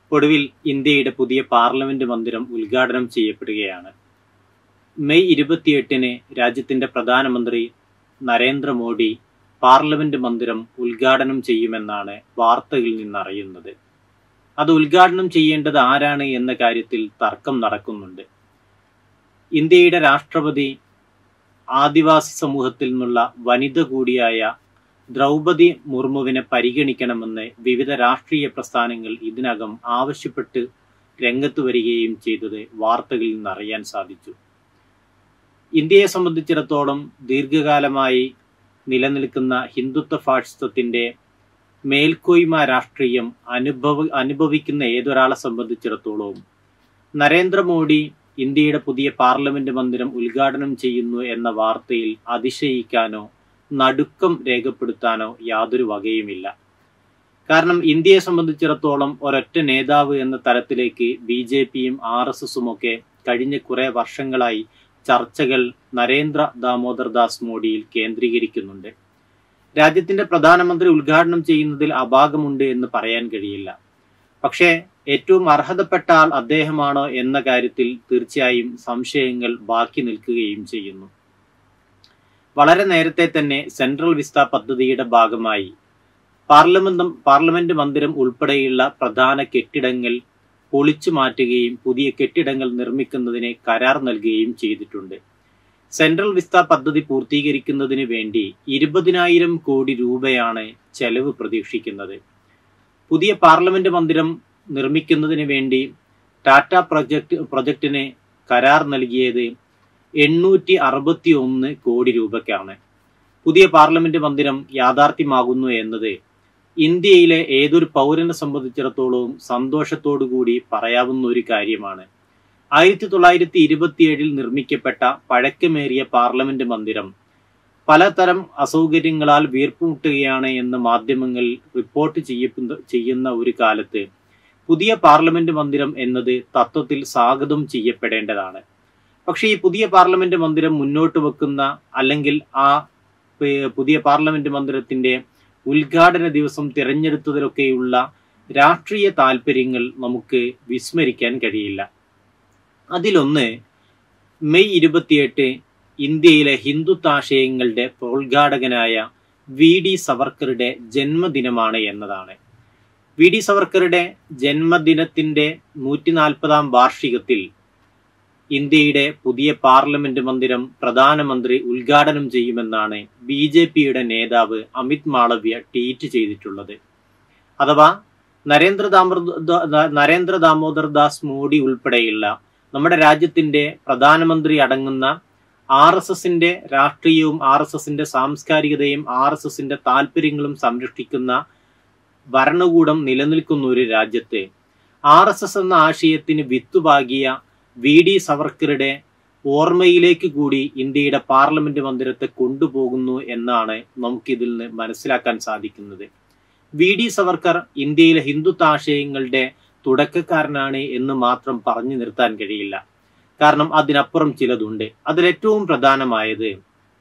ഒടുവിൽ ഇന്ത്യയുടെ പുതിയ പാർലമെന്റ് മന്ദിരം ഉദ്ഘാടനം ചെയ്യപ്പെടുകയാണ് മെയ് ഇരുപത്തിയെട്ടിന് രാജ്യത്തിന്റെ പ്രധാനമന്ത്രി നരേന്ദ്രമോദി പാർലമെന്റ് മന്ദിരം ഉദ്ഘാടനം ചെയ്യുമെന്നാണ് വാർത്തകളിൽ നിന്നറിയുന്നത് അത് ഉദ്ഘാടനം ചെയ്യേണ്ടത് ആരാണ് എന്ന കാര്യത്തിൽ തർക്കം നടക്കുന്നുണ്ട് ഇന്ത്യയുടെ രാഷ്ട്രപതി ആദിവാസി സമൂഹത്തിൽ നിന്നുള്ള വനിത കൂടിയായ ദ്രൗപതി മുർമുവിനെ പരിഗണിക്കണമെന്ന് വിവിധ രാഷ്ട്രീയ പ്രസ്ഥാനങ്ങൾ ഇതിനകം ആവശ്യപ്പെട്ട് രംഗത്ത് വരികയും ചെയ്തത് വാർത്തകളിൽ നിന്ന് അറിയാൻ സാധിച്ചു ഇന്ത്യയെ സംബന്ധിച്ചിടത്തോളം ദീർഘകാലമായി നിലനിൽക്കുന്ന ഹിന്ദുത്വ ഫാഷിസത്തിന്റെ മേൽക്കോയ്മ രാഷ്ട്രീയം അനുഭവ അനുഭവിക്കുന്ന ഏതൊരാളെ സംബന്ധിച്ചിടത്തോളവും നരേന്ദ്രമോദി ഇന്ത്യയുടെ പുതിയ പാർലമെന്റ് മന്ദിരം ഉദ്ഘാടനം ചെയ്യുന്നു എന്ന വാർത്തയിൽ അതിശയിക്കാനോ നടുക്കം രേഖപ്പെടുത്താനോ യാതൊരു വകയുമില്ല കാരണം ഇന്ത്യയെ സംബന്ധിച്ചിടത്തോളം ഒരൊറ്റ നേതാവ് എന്ന തലത്തിലേക്ക് ബി ജെ പിയും ആർ എസ് എസും ഒക്കെ കഴിഞ്ഞ കുറെ വർഷങ്ങളായി ചർച്ചകൾ നരേന്ദ്ര ദാമോദർ ദാസ് മോഡിയിൽ കേന്ദ്രീകരിക്കുന്നുണ്ട് രാജ്യത്തിന്റെ പ്രധാനമന്ത്രി ഉദ്ഘാടനം ചെയ്യുന്നതിൽ അപാകമുണ്ട് എന്ന് പറയാൻ കഴിയില്ല പക്ഷേ ഏറ്റവും അർഹതപ്പെട്ട ആൾ അദ്ദേഹമാണോ എന്ന കാര്യത്തിൽ തീർച്ചയായും സംശയങ്ങൾ ബാക്കി നിൽക്കുകയും ചെയ്യുന്നു വളരെ നേരത്തെ തന്നെ സെൻട്രൽ വിസ്ത പദ്ധതിയുടെ ഭാഗമായി പാർലമെന്റ് പാർലമെന്റ് മന്ദിരം ഉൾപ്പെടെയുള്ള പ്രധാന കെട്ടിടങ്ങൾ പൊളിച്ചു മാറ്റുകയും പുതിയ കെട്ടിടങ്ങൾ നിർമ്മിക്കുന്നതിന് കരാർ നൽകുകയും ചെയ്തിട്ടുണ്ട് സെൻട്രൽ വിസ്ത പദ്ധതി പൂർത്തീകരിക്കുന്നതിന് വേണ്ടി ഇരുപതിനായിരം കോടി രൂപയാണ് ചെലവ് പ്രതീക്ഷിക്കുന്നത് പുതിയ പാർലമെന്റ് മന്ദിരം നിർമ്മിക്കുന്നതിന് വേണ്ടി ടാറ്റ പ്രൊജക്ട് പ്രൊജക്ടിന് കരാർ നൽകിയത് എണ്ണൂറ്റി അറുപത്തി ഒന്ന് കോടി രൂപയ്ക്കാണ് പുതിയ പാർലമെന്റ് മന്ദിരം യാഥാർത്ഥ്യമാകുന്നു എന്നത് ഇന്ത്യയിലെ ഏതൊരു പൗരനെ സംബന്ധിച്ചിടത്തോളവും സന്തോഷത്തോടു കൂടി പറയാവുന്ന ഒരു കാര്യമാണ് ആയിരത്തി തൊള്ളായിരത്തി ഇരുപത്തിയേഴിൽ നിർമ്മിക്കപ്പെട്ട പഴക്കമേറിയ പാർലമെന്റ് മന്ദിരം പലതരം അസൗകര്യങ്ങളാൽ വീർപ്പുമുട്ടുകയാണ് എന്ന് മാധ്യമങ്ങൾ റിപ്പോർട്ട് ചെയ്യപ്പെടുന്ന ചെയ്യുന്ന ഒരു കാലത്ത് പുതിയ പാർലമെന്റ് മന്ദിരം എന്നത് തത്വത്തിൽ സ്വാഗതം ചെയ്യപ്പെടേണ്ടതാണ് പക്ഷേ ഈ പുതിയ പാർലമെന്റ് മന്ദിരം മുന്നോട്ട് വെക്കുന്ന അല്ലെങ്കിൽ ആ പുതിയ പാർലമെന്റ് മന്ദിരത്തിന്റെ ഉദ്ഘാടന ദിവസം തിരഞ്ഞെടുത്തതിലൊക്കെയുള്ള രാഷ്ട്രീയ താല്പര്യങ്ങൾ നമുക്ക് വിസ്മരിക്കാൻ കഴിയില്ല അതിലൊന്ന് മെയ് ഇരുപത്തിയെട്ട് ഇന്ത്യയിലെ ഹിന്ദുത്വാശയങ്ങളുടെ പ്രോദ്ഘാടകനായ വി ഡി സവർക്കറുടെ ജന്മദിനമാണ് എന്നതാണ് വി ഡി സവർക്കറുടെ ജന്മദിനത്തിന്റെ നൂറ്റി നാൽപ്പതാം വാർഷികത്തിൽ ഇന്ത്യയുടെ പുതിയ പാർലമെന്റ് മന്ദിരം പ്രധാനമന്ത്രി ഉദ്ഘാടനം ചെയ്യുമെന്നാണ് ബി ജെ പിയുടെ നേതാവ് അമിത് മാളവ്യ ട്വീറ്റ് ചെയ്തിട്ടുള്ളത് അഥവാ നരേന്ദ്ര ദാമോദർ നരേന്ദ്ര ദാമോദർ ദാസ് മോഡി ഉൾപ്പെടെയുള്ള നമ്മുടെ രാജ്യത്തിന്റെ പ്രധാനമന്ത്രി അടങ്ങുന്ന ആർ എസ് എസിന്റെ രാഷ്ട്രീയവും ആർ എസ് എസിന്റെ സാംസ്കാരികതയും ആർ എസ് എസിന്റെ താല്പര്യങ്ങളും സംരക്ഷിക്കുന്ന ഭരണകൂടം നിലനിൽക്കുന്ന ഒരു രാജ്യത്ത് ആർ എസ് എസ് എന്ന ആശയത്തിന് വിത്തുപാകിയ വി ഡി സവർക്കറുടെ ഓർമ്മയിലേക്ക് കൂടി ഇന്ത്യയുടെ പാർലമെന്റ് മന്ദിരത്തെ കൊണ്ടുപോകുന്നു എന്നാണ് നമുക്കിതിൽ നിന്ന് മനസ്സിലാക്കാൻ സാധിക്കുന്നത് വി ഡി സവർക്കർ ഇന്ത്യയിലെ ഹിന്ദുത്വ ആശയങ്ങളുടെ തുടക്കക്കാരനാണ് എന്ന് മാത്രം പറഞ്ഞു നിർത്താൻ കഴിയില്ല കാരണം അതിനപ്പുറം ചിലതുണ്ട് അതിലേറ്റവും പ്രധാനമായത്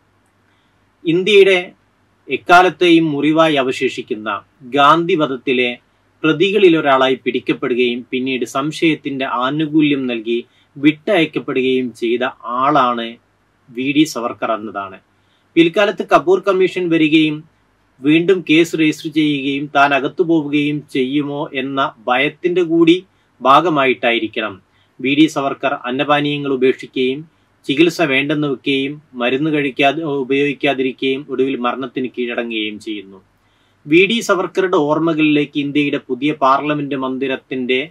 ഇന്ത്യയുടെ എക്കാലത്തെയും മുറിവായി അവശേഷിക്കുന്ന ഗാന്ധിവധത്തിലെ പ്രതികളിൽ ഒരാളായി പിടിക്കപ്പെടുകയും പിന്നീട് സംശയത്തിന്റെ ആനുകൂല്യം നൽകി വിട്ടയക്കപ്പെടുകയും ചെയ്ത ആളാണ് വി ഡി സവർക്കർ എന്നതാണ് പിൽക്കാലത്ത് കപൂർ കമ്മീഷൻ വരികയും വീണ്ടും കേസ് രജിസ്റ്റർ ചെയ്യുകയും താൻ അകത്തു പോവുകയും ചെയ്യുമോ എന്ന ഭയത്തിന്റെ കൂടി ഭാഗമായിട്ടായിരിക്കണം വി ഡി സവർക്കർ അന്നപാനീയങ്ങൾ ഉപേക്ഷിക്കുകയും ചികിത്സ വേണ്ടെന്ന് വെക്കുകയും മരുന്ന് കഴിക്കാതെ ഉപയോഗിക്കാതിരിക്കുകയും ഒടുവിൽ മരണത്തിന് കീഴടങ്ങുകയും ചെയ്യുന്നു വി ഡി സവർക്കറുടെ ഓർമ്മകളിലേക്ക് ഇന്ത്യയുടെ പുതിയ പാർലമെന്റ് മന്ദിരത്തിന്റെ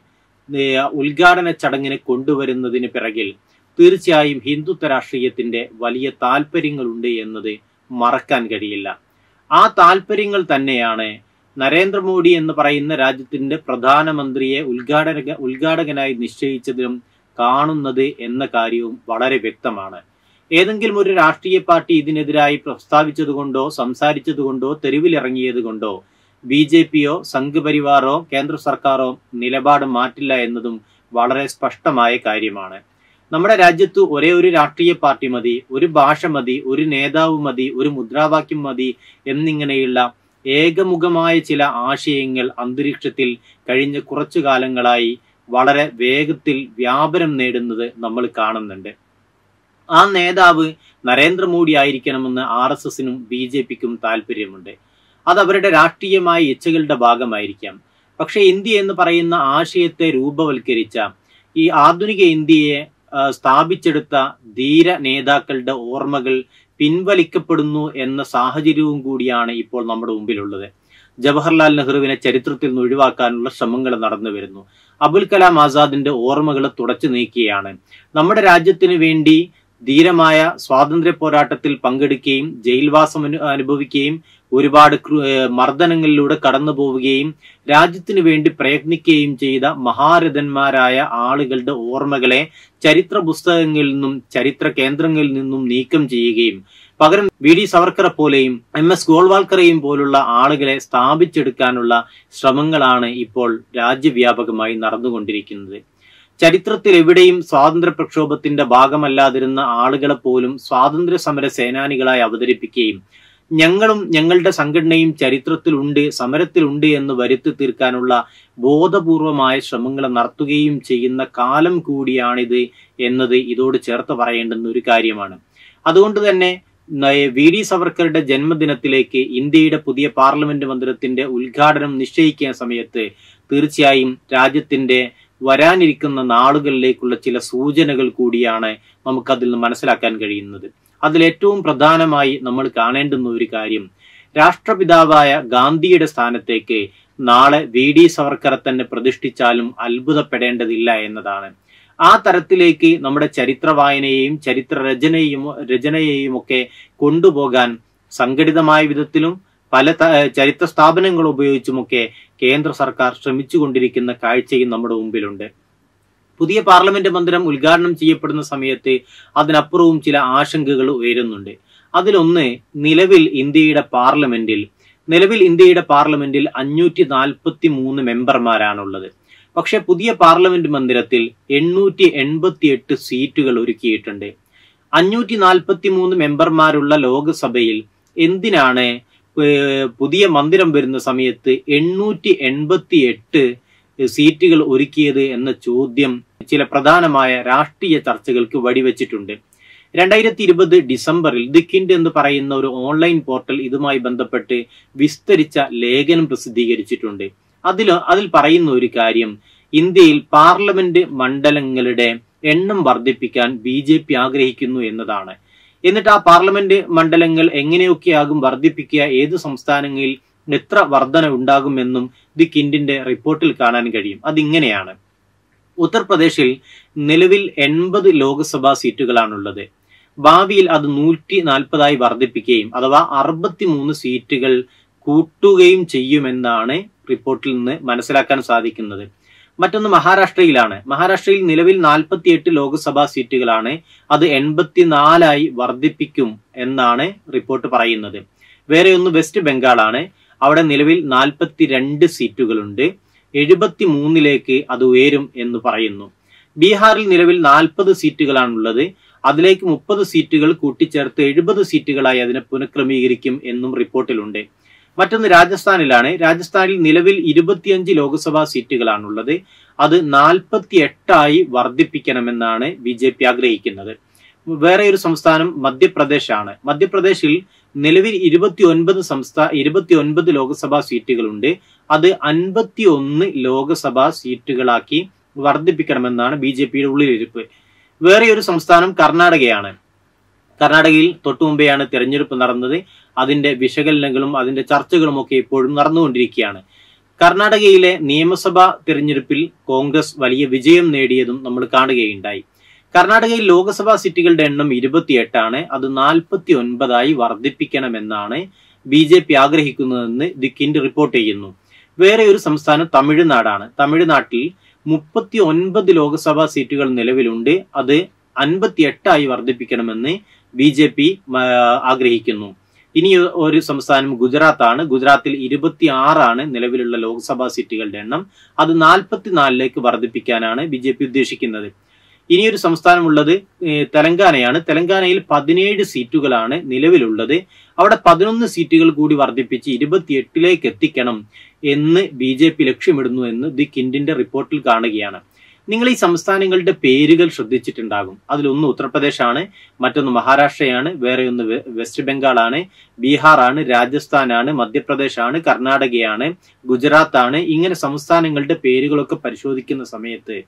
ഉദ്ഘാടന ചടങ്ങിനെ കൊണ്ടുവരുന്നതിന് പിറകിൽ തീർച്ചയായും ഹിന്ദുത്വ രാഷ്ട്രീയത്തിന്റെ വലിയ താല്പര്യങ്ങളുണ്ട് എന്നത് മറക്കാൻ കഴിയില്ല ആ താല്പര്യങ്ങൾ തന്നെയാണ് നരേന്ദ്രമോദി എന്ന് പറയുന്ന രാജ്യത്തിന്റെ പ്രധാനമന്ത്രിയെ ഉദ്ഘാടക ഉദ്ഘാടകനായി നിശ്ചയിച്ചതിലും കാണുന്നത് എന്ന കാര്യവും വളരെ വ്യക്തമാണ് ഏതെങ്കിലും ഒരു രാഷ്ട്രീയ പാർട്ടി ഇതിനെതിരായി പ്രസ്താവിച്ചതുകൊണ്ടോ സംസാരിച്ചതുകൊണ്ടോ തെരുവിലിറങ്ങിയത് കൊണ്ടോ ബി ജെ പിയോ സംഘ് പരിവാറോ കേന്ദ്ര സർക്കാരോ നിലപാട് മാറ്റില്ല എന്നതും വളരെ സ്പഷ്ടമായ കാര്യമാണ് നമ്മുടെ രാജ്യത്ത് ഒരേ ഒരു രാഷ്ട്രീയ പാർട്ടി മതി ഒരു ഭാഷ മതി ഒരു നേതാവ് മതി ഒരു മുദ്രാവാക്യം മതി എന്നിങ്ങനെയുള്ള ഏകമുഖമായ ചില ആശയങ്ങൾ അന്തരീക്ഷത്തിൽ കഴിഞ്ഞ കുറച്ചു കാലങ്ങളായി വളരെ വേഗത്തിൽ വ്യാപനം നേടുന്നത് നമ്മൾ കാണുന്നുണ്ട് ആ നേതാവ് നരേന്ദ്രമോദി ആയിരിക്കണമെന്ന് ആർ എസ് എസിനും ബി ജെ പിക്കും താല്പര്യമുണ്ട് അത് അവരുടെ രാഷ്ട്രീയമായ ഇച്ഛകളുടെ ഭാഗമായിരിക്കാം പക്ഷെ ഇന്ത്യ എന്ന് പറയുന്ന ആശയത്തെ രൂപവൽക്കരിച്ച ഈ ആധുനിക ഇന്ത്യയെ സ്ഥാപിച്ചെടുത്ത ധീര നേതാക്കളുടെ ഓർമ്മകൾ പിൻവലിക്കപ്പെടുന്നു എന്ന സാഹചര്യവും കൂടിയാണ് ഇപ്പോൾ നമ്മുടെ മുമ്പിലുള്ളത് ജവഹർലാൽ നെഹ്റുവിനെ ചരിത്രത്തിൽ നിന്ന് ഒഴിവാക്കാനുള്ള ശ്രമങ്ങൾ നടന്നു വരുന്നു അബുൽ കലാം ആസാദിന്റെ ഓർമ്മകൾ തുടച്ചു നീക്കിയാണ് നമ്മുടെ രാജ്യത്തിന് വേണ്ടി ധീരമായ സ്വാതന്ത്ര്യ പോരാട്ടത്തിൽ പങ്കെടുക്കുകയും ജയിൽവാസം അനുഭവിക്കുകയും ഒരുപാട് മർദ്ദനങ്ങളിലൂടെ കടന്നു പോവുകയും രാജ്യത്തിനു വേണ്ടി പ്രയത്നിക്കുകയും ചെയ്ത മഹാരഥന്മാരായ ആളുകളുടെ ഓർമ്മകളെ ചരിത്ര പുസ്തകങ്ങളിൽ നിന്നും ചരിത്ര കേന്ദ്രങ്ങളിൽ നിന്നും നീക്കം ചെയ്യുകയും പകരം വി ഡി സവർക്കറെ പോലെയും എം എസ് ഗോൾവാൾക്കറെയും പോലുള്ള ആളുകളെ സ്ഥാപിച്ചെടുക്കാനുള്ള ശ്രമങ്ങളാണ് ഇപ്പോൾ രാജ്യവ്യാപകമായി നടന്നുകൊണ്ടിരിക്കുന്നത് ചരിത്രത്തിൽ എവിടെയും സ്വാതന്ത്ര്യ പ്രക്ഷോഭത്തിന്റെ ഭാഗമല്ലാതിരുന്ന ആളുകളെ പോലും സ്വാതന്ത്ര്യ സമര സേനാനികളായി അവതരിപ്പിക്കുകയും ഞങ്ങളും ഞങ്ങളുടെ സംഘടനയും ചരിത്രത്തിലുണ്ട് സമരത്തിലുണ്ട് എന്ന് വരുത്തി തീർക്കാനുള്ള ബോധപൂർവമായ ശ്രമങ്ങൾ നടത്തുകയും ചെയ്യുന്ന കാലം കൂടിയാണിത് എന്നത് ഇതോട് ചേർത്ത് പറയേണ്ടുന്ന ഒരു കാര്യമാണ് അതുകൊണ്ട് തന്നെ വി ഡി സവർക്കറുടെ ജന്മദിനത്തിലേക്ക് ഇന്ത്യയുടെ പുതിയ പാർലമെന്റ് മന്ദിരത്തിന്റെ ഉദ്ഘാടനം നിശ്ചയിക്കുന്ന സമയത്ത് തീർച്ചയായും രാജ്യത്തിന്റെ വരാനിരിക്കുന്ന നാളുകളിലേക്കുള്ള ചില സൂചനകൾ കൂടിയാണ് നമുക്കതിൽ നിന്ന് മനസ്സിലാക്കാൻ കഴിയുന്നത് അതിൽ ഏറ്റവും പ്രധാനമായി നമ്മൾ കാണേണ്ടുന്ന ഒരു കാര്യം രാഷ്ട്രപിതാവായ ഗാന്ധിയുടെ സ്ഥാനത്തേക്ക് നാളെ വി ഡി സവർക്കറെ തന്നെ പ്രതിഷ്ഠിച്ചാലും അത്ഭുതപ്പെടേണ്ടതില്ല എന്നതാണ് ആ തരത്തിലേക്ക് നമ്മുടെ ചരിത്ര വായനയെയും ചരിത്ര രചനയും രചനയെയും ഒക്കെ കൊണ്ടുപോകാൻ സംഘടിതമായ വിധത്തിലും പല ചരിത്ര സ്ഥാപനങ്ങൾ ഉപയോഗിച്ചുമൊക്കെ കേന്ദ്ര സർക്കാർ ശ്രമിച്ചുകൊണ്ടിരിക്കുന്ന കാഴ്ചയും നമ്മുടെ മുമ്പിലുണ്ട് പുതിയ പാർലമെന്റ് മന്ദിരം ഉദ്ഘാടനം ചെയ്യപ്പെടുന്ന സമയത്ത് അതിനപ്പുറവും ചില ആശങ്കകൾ ഉയരുന്നുണ്ട് അതിലൊന്ന് നിലവിൽ ഇന്ത്യയുടെ പാർലമെന്റിൽ നിലവിൽ ഇന്ത്യയുടെ പാർലമെന്റിൽ അഞ്ഞൂറ്റി നാൽപ്പത്തി മൂന്ന് മെമ്പർമാരാണുള്ളത് പക്ഷെ പുതിയ പാർലമെന്റ് മന്ദിരത്തിൽ എണ്ണൂറ്റി എൺപത്തി എട്ട് സീറ്റുകൾ ഒരുക്കിയിട്ടുണ്ട് അഞ്ഞൂറ്റി നാൽപ്പത്തി മൂന്ന് മെമ്പർമാരുള്ള ലോക്സഭയിൽ എന്തിനാണ് പുതിയ മന്ദിരം വരുന്ന സമയത്ത് എണ്ണൂറ്റി എൺപത്തി എട്ട് സീറ്റുകൾ ഒരുക്കിയത് എന്ന ചോദ്യം ചില പ്രധാനമായ രാഷ്ട്രീയ ചർച്ചകൾക്ക് വഴിവെച്ചിട്ടുണ്ട് രണ്ടായിരത്തി ഇരുപത് ഡിസംബറിൽ ദി കിൻഡ് എന്ന് പറയുന്ന ഒരു ഓൺലൈൻ പോർട്ടൽ ഇതുമായി ബന്ധപ്പെട്ട് വിസ്തരിച്ച ലേഖനം പ്രസിദ്ധീകരിച്ചിട്ടുണ്ട് അതിൽ അതിൽ പറയുന്ന ഒരു കാര്യം ഇന്ത്യയിൽ പാർലമെന്റ് മണ്ഡലങ്ങളുടെ എണ്ണം വർദ്ധിപ്പിക്കാൻ ബി ജെ പി ആഗ്രഹിക്കുന്നു എന്നതാണ് എന്നിട്ട് ആ പാർലമെന്റ് മണ്ഡലങ്ങൾ എങ്ങനെയൊക്കെയാകും വർദ്ധിപ്പിക്കുക ഏത് സംസ്ഥാനങ്ങളിൽ എത്ര വർധന ഉണ്ടാകുമെന്നും ദി കിൻഡിന്റെ റിപ്പോർട്ടിൽ കാണാൻ കഴിയും അതിങ്ങനെയാണ് ഉത്തർപ്രദേശിൽ നിലവിൽ എൺപത് ലോക്സഭാ സീറ്റുകളാണുള്ളത് ഭാവിയിൽ അത് നൂറ്റി നാൽപ്പതായി വർദ്ധിപ്പിക്കുകയും അഥവാ അറുപത്തിമൂന്ന് സീറ്റുകൾ കൂട്ടുകയും ചെയ്യുമെന്നാണ് റിപ്പോർട്ടിൽ നിന്ന് മനസ്സിലാക്കാൻ സാധിക്കുന്നത് മറ്റൊന്ന് മഹാരാഷ്ട്രയിലാണ് മഹാരാഷ്ട്രയിൽ നിലവിൽ നാൽപ്പത്തിയെട്ട് ലോക്സഭാ സീറ്റുകളാണ് അത് എൺപത്തിനാലായി വർദ്ധിപ്പിക്കും എന്നാണ് റിപ്പോർട്ട് പറയുന്നത് വേറെ ഒന്ന് വെസ്റ്റ് ബംഗാളാണ് അവിടെ നിലവിൽ നാൽപ്പത്തിരണ്ട് സീറ്റുകളുണ്ട് എഴുപത്തി മൂന്നിലേക്ക് അത് ഉയരും എന്ന് പറയുന്നു ബീഹാറിൽ നിലവിൽ നാൽപ്പത് സീറ്റുകളാണുള്ളത് അതിലേക്ക് മുപ്പത് സീറ്റുകൾ കൂട്ടിച്ചേർത്ത് എഴുപത് സീറ്റുകളായി അതിനെ പുനഃക്രമീകരിക്കും എന്നും റിപ്പോർട്ടിലുണ്ട് മറ്റൊന്ന് രാജസ്ഥാനിലാണ് രാജസ്ഥാനിൽ നിലവിൽ ഇരുപത്തിയഞ്ച് ലോക്സഭാ സീറ്റുകളാണുള്ളത് അത് നാൽപ്പത്തി എട്ടായി വർദ്ധിപ്പിക്കണമെന്നാണ് ബി ജെ പി ആഗ്രഹിക്കുന്നത് വേറെ ഒരു സംസ്ഥാനം മധ്യപ്രദേശാണ് മധ്യപ്രദേശിൽ നിലവിൽ ഇരുപത്തി ഒൻപത് സംസ്ഥാന ഇരുപത്തി ഒൻപത് ലോക്സഭാ സീറ്റുകളുണ്ട് അത് അൻപത്തി ഒന്ന് ലോക്സഭാ സീറ്റുകളാക്കി വർദ്ധിപ്പിക്കണമെന്നാണ് ബി ജെ പിയുടെ ഉള്ളിലിരിപ്പ് വേറെ ഒരു സംസ്ഥാനം കർണാടകയാണ് കർണാടകയിൽ തൊട്ടു മുമ്പെയാണ് തെരഞ്ഞെടുപ്പ് നടന്നത് അതിന്റെ വിശകലനങ്ങളും അതിന്റെ ചർച്ചകളും ഒക്കെ ഇപ്പോഴും നടന്നുകൊണ്ടിരിക്കുകയാണ് കർണാടകയിലെ നിയമസഭാ തെരഞ്ഞെടുപ്പിൽ കോൺഗ്രസ് വലിയ വിജയം നേടിയതും നമ്മൾ കാണുകയുണ്ടായി കർണാടകയിൽ ലോക്സഭാ സീറ്റുകളുടെ എണ്ണം ഇരുപത്തിയെട്ടാണ് അത് നാൽപ്പത്തി ഒൻപതായി വർദ്ധിപ്പിക്കണമെന്നാണ് ബി ജെ പി ആഗ്രഹിക്കുന്നതെന്ന് ദി കിൻഡ് റിപ്പോർട്ട് ചെയ്യുന്നു വേറെ ഒരു സംസ്ഥാനം തമിഴ്നാടാണ് തമിഴ്നാട്ടിൽ മുപ്പത്തി ഒൻപത് ലോക്സഭാ സീറ്റുകൾ നിലവിലുണ്ട് അത് അൻപത്തി എട്ടായി വർദ്ധിപ്പിക്കണമെന്ന് ബി ജെ പി ആഗ്രഹിക്കുന്നു ഇനി ഒരു സംസ്ഥാനം ഗുജറാത്ത് ആണ് ഗുജറാത്തിൽ ഇരുപത്തി ആറാണ് നിലവിലുള്ള ലോക്സഭാ സീറ്റുകളുടെ എണ്ണം അത് നാൽപ്പത്തിനാലിലേക്ക് വർദ്ധിപ്പിക്കാനാണ് ബി ജെ പി ഉദ്ദേശിക്കുന്നത് ഇനിയൊരു സംസ്ഥാനമുള്ളത് ഏഹ്, തെലങ്കാനയാണ് തെലങ്കാനയിൽ പതിനേഴ് സീറ്റുകളാണ് നിലവിലുള്ളത് അവിടെ പതിനൊന്ന് സീറ്റുകൾ കൂടി വർദ്ധിപ്പിച്ച് ഇരുപത്തിയെട്ടിലേക്ക് എത്തിക്കണം എന്ന് ബി ജെ പി ലക്ഷ്യമിടുന്നു എന്ന് ദി കിൻഡിന്റെ റിപ്പോർട്ടിൽ കാണുകയാണ് നിങ്ങൾ ഈ സംസ്ഥാനങ്ങളുടെ പേരുകൾ ശ്രദ്ധിച്ചിട്ടുണ്ടാകും അതിലൊന്ന് ഉത്തർപ്രദേശാണ് മറ്റൊന്ന് മഹാരാഷ്ട്രയാണ് വേറെ ഒന്ന് വെ- വെസ്റ്റ് ബംഗാളാണ് ബീഹാറാണ് രാജസ്ഥാനാണ് മധ്യപ്രദേശാണ് കർണാടകയാണ് ഗുജറാത്താണ് ഇങ്ങനെ സംസ്ഥാനങ്ങളുടെ പേരുകളൊക്കെ പരിശോധിക്കുന്ന സമയത്ത്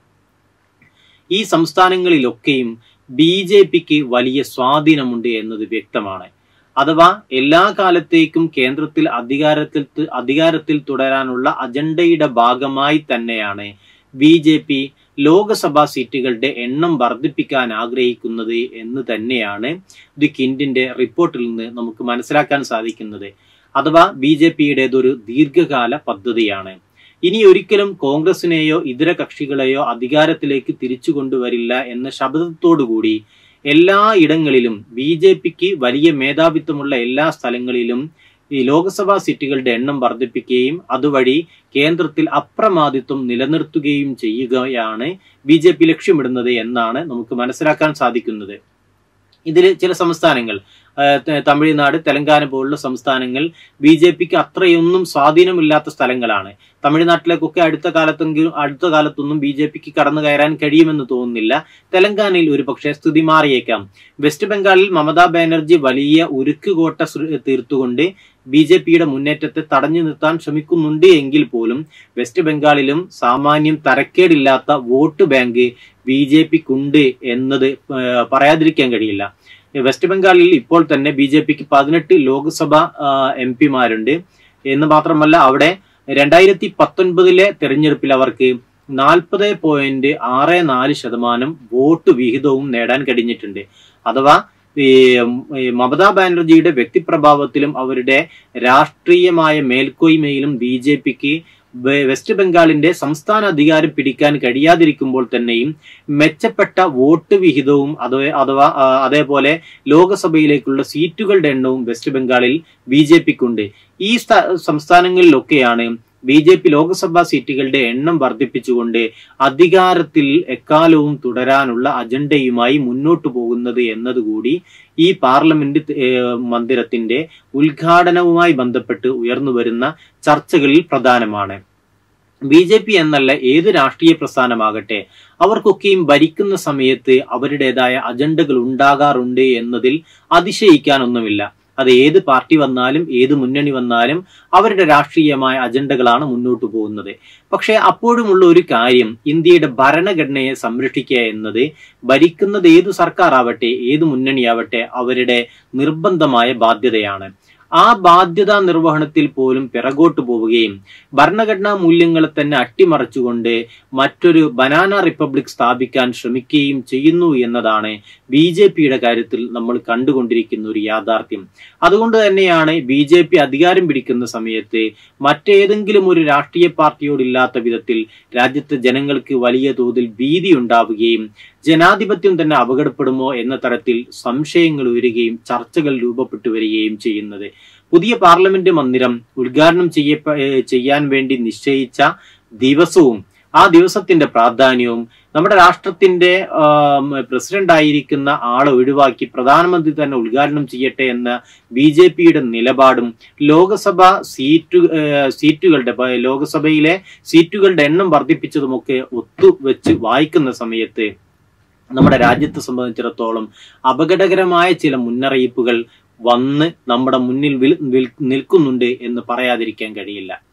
ഈ സംസ്ഥാനങ്ങളിലൊക്കെയും ബി ജെ പിക്ക് വലിയ സ്വാധീനമുണ്ട് എന്നത് വ്യക്തമാണ് അഥവാ എല്ലാ കാലത്തേക്കും കേന്ദ്രത്തിൽ അധികാരത്തിൽ അധികാരത്തിൽ തുടരാനുള്ള അജണ്ടയുടെ ഭാഗമായി തന്നെയാണ് ബി ജെ പി ലോകസഭാ സീറ്റുകളുടെ എണ്ണം വർദ്ധിപ്പിക്കാൻ ആഗ്രഹിക്കുന്നത് എന്ന് തന്നെയാണ് ദി കിൻഡിന്റെ റിപ്പോർട്ടിൽ നിന്ന് നമുക്ക് മനസ്സിലാക്കാൻ സാധിക്കുന്നത് അഥവാ ബി ജെ പിയുടേതൊരു ദീർഘകാല പദ്ധതിയാണ് ഇനി ഒരിക്കലും കോൺഗ്രസിനെയോ ഇതര കക്ഷികളെയോ അധികാരത്തിലേക്ക് തിരിച്ചു കൊണ്ടുവരില്ല എന്ന ശബ്ദത്തോടുകൂടി എല്ലാ ഇടങ്ങളിലും ബി ജെ പിക്ക് വലിയ മേധാവിത്വമുള്ള എല്ലാ സ്ഥലങ്ങളിലും ഈ ലോക്സഭാ സീറ്റുകളുടെ എണ്ണം വർദ്ധിപ്പിക്കുകയും അതുവഴി കേന്ദ്രത്തിൽ അപ്രമാദിത്വം നിലനിർത്തുകയും ചെയ്യുകയാണ് ബി ജെ പി ലക്ഷ്യമിടുന്നത് എന്നാണ് നമുക്ക് മനസ്സിലാക്കാൻ സാധിക്കുന്നത് ഇതിൽ ചില സംസ്ഥാനങ്ങൾ ആ, ത- തമിഴ്നാട് തെലങ്കാന പോലുള്ള സംസ്ഥാനങ്ങൾ ബി ജെ പിക്ക് അത്രയൊന്നും സ്വാധീനമില്ലാത്ത സ്ഥലങ്ങളാണ് തമിഴ്നാട്ടിലേക്കൊക്കെ അടുത്ത കാലത്തെങ്കിലും അടുത്ത കാലത്തൊന്നും ബി ജെ പിക്ക് കടന്നു കയറാൻ കഴിയുമെന്ന് തോന്നുന്നില്ല തെലങ്കാനയിൽ ഒരു പക്ഷേ സ്ഥിതി മാറിയേക്കാം വെസ്റ്റ് ബംഗാളിൽ മമതാ ബാനർജി വലിയ ഉരുക്കുകോട്ട സൃ- തീർത്തുകൊണ്ട് ബി ജെ പിയുടെ മുന്നേറ്റത്തെ തടഞ്ഞു നിർത്താൻ ശ്രമിക്കുന്നുണ്ട് എങ്കിൽ പോലും വെസ്റ്റ് ബംഗാളിലും സാമാന്യം തരക്കേടില്ലാത്ത വോട്ട് ബാങ്ക് ബി ജെ പിക്കുണ്ട് എന്നത് ഏഹ്, പറയാതിരിക്കാൻ കഴിയില്ല വെസ്റ്റ് ബംഗാളിൽ ഇപ്പോൾ തന്നെ ബി ജെ പിക്ക് പതിനെട്ട് ലോക്സഭ എം പിമാരുണ്ട് എന്ന് മാത്രമല്ല അവിടെ രണ്ടായിരത്തി പത്തൊൻപതിലെ തെരഞ്ഞെടുപ്പിൽ അവർക്ക് നാൽപ്പത് പോയിന്റ് ആറ് നാല് ശതമാനം വോട്ട് വിഹിതവും നേടാൻ കഴിഞ്ഞിട്ടുണ്ട് അഥവാ ഈ ഉം, ഈ മമതാ ബാനർജിയുടെ വ്യക്തിപ്രഭാവത്തിലും അവരുടെ രാഷ്ട്രീയമായ മേൽക്കോയ്മയിലും ബി ജെ പിക്ക് വെസ്റ്റ് ബംഗാളിന്റെ സംസ്ഥാന അധികാരം പിടിക്കാൻ കഴിയാതിരിക്കുമ്പോൾ തന്നെയും മെച്ചപ്പെട്ട വോട്ട് വിഹിതവും അതേ അഥവാ ആ, അതേപോലെ ലോകസഭയിലേക്കുള്ള സീറ്റുകളുടെ എണ്ണവും വെസ്റ്റ് ബംഗാളിൽ ബി ജെ പിക്കുണ്ട് ഈ സ്ഥ- സംസ്ഥാനങ്ങളിലൊക്കെയാണ് ബി ജെ പി ലോക്സഭാ സീറ്റുകളുടെ എണ്ണം വർദ്ധിപ്പിച്ചുകൊണ്ട് അധികാരത്തിൽ എക്കാലവും തുടരാനുള്ള അജണ്ടയുമായി മുന്നോട്ടു പോകുന്നത് എന്നതുകൂടി ഈ പാർലമെന്റ് ഏഹ്, മന്ദിരത്തിന്റെ ഉദ്ഘാടനവുമായി ബന്ധപ്പെട്ട് ഉയർന്നു വരുന്ന ചർച്ചകളിൽ പ്രധാനമാണ് ബി ജെ പി എന്നല്ല ഏത് രാഷ്ട്രീയ പ്രസ്ഥാനമാകട്ടെ അവർക്കൊക്കെയും ഭരിക്കുന്ന സമയത്ത് അവരുടേതായ അജണ്ടകൾ ഉണ്ടാകാറുണ്ട് എന്നതിൽ അതിശയിക്കാനൊന്നുമില്ല അത് ഏത് പാർട്ടി വന്നാലും ഏത് മുന്നണി വന്നാലും അവരുടെ രാഷ്ട്രീയമായ അജണ്ടകളാണ് മുന്നോട്ട് പോകുന്നത് പക്ഷേ അപ്പോഴുമുള്ള ഒരു കാര്യം ഇന്ത്യയുടെ ഭരണഘടനയെ സംരക്ഷിക്കുക എന്നത് ഭരിക്കുന്നത് ഏത് സർക്കാർ ആവട്ടെ ഏത് മുന്നണിയാവട്ടെ അവരുടെ നിർബന്ധമായ ബാധ്യതയാണ് ആ ബാധ്യതാ നിർവഹണത്തിൽ പോലും പിറകോട്ട് പോവുകയും ഭരണഘടനാ മൂല്യങ്ങളെ തന്നെ അട്ടിമറിച്ചുകൊണ്ട് മറ്റൊരു ബനാന റിപ്പബ്ലിക് സ്ഥാപിക്കാൻ ശ്രമിക്കുകയും ചെയ്യുന്നു എന്നതാണ് ബി ജെ പിയുടെ കാര്യത്തിൽ നമ്മൾ കണ്ടുകൊണ്ടിരിക്കുന്ന ഒരു യാഥാർത്ഥ്യം അതുകൊണ്ട് തന്നെയാണ് ബി ജെ പി അധികാരം പിടിക്കുന്ന സമയത്ത് മറ്റേതെങ്കിലും ഒരു രാഷ്ട്രീയ പാർട്ടിയോടില്ലാത്ത വിധത്തിൽ രാജ്യത്തെ ജനങ്ങൾക്ക് വലിയ തോതിൽ ഭീതി ഉണ്ടാവുകയും ജനാധിപത്യം തന്നെ അപകടപ്പെടുമോ എന്ന തരത്തിൽ സംശയങ്ങൾ ഉയരുകയും ചർച്ചകൾ രൂപപ്പെട്ടു വരികയും ചെയ്യുന്നത് പുതിയ പാർലമെന്റ് മന്ദിരം ഉദ്ഘാടനം ചെയ്യപ്പ ഏഹ് ചെയ്യാൻ വേണ്ടി നിശ്ചയിച്ച ദിവസവും ആ ദിവസത്തിന്റെ പ്രാധാന്യവും നമ്മുടെ രാഷ്ട്രത്തിന്റെ പ്രസിഡന്റ് ആയിരിക്കുന്ന ആളെ ഒഴിവാക്കി പ്രധാനമന്ത്രി തന്നെ ഉദ്ഘാടനം ചെയ്യട്ടെ എന്ന ബി ജെ പിയുടെ നിലപാടും ലോകസഭ സീറ്റ് ഏഹ് സീറ്റുകളുടെ പ- ലോകസഭയിലെ സീറ്റുകളുടെ എണ്ണം വർദ്ധിപ്പിച്ചതുമൊക്കെ ഒത്തുവെച്ച് വായിക്കുന്ന സമയത്ത് നമ്മുടെ രാജ്യത്തെ സംബന്ധിച്ചിടത്തോളം അപകടകരമായ ചില മുന്നറിയിപ്പുകൾ വന്ന് നമ്മുടെ മുന്നിൽ വിൽ- വിൽ- നിൽക്കുന്നുണ്ട് എന്ന് പറയാതിരിക്കാൻ കഴിയില്ല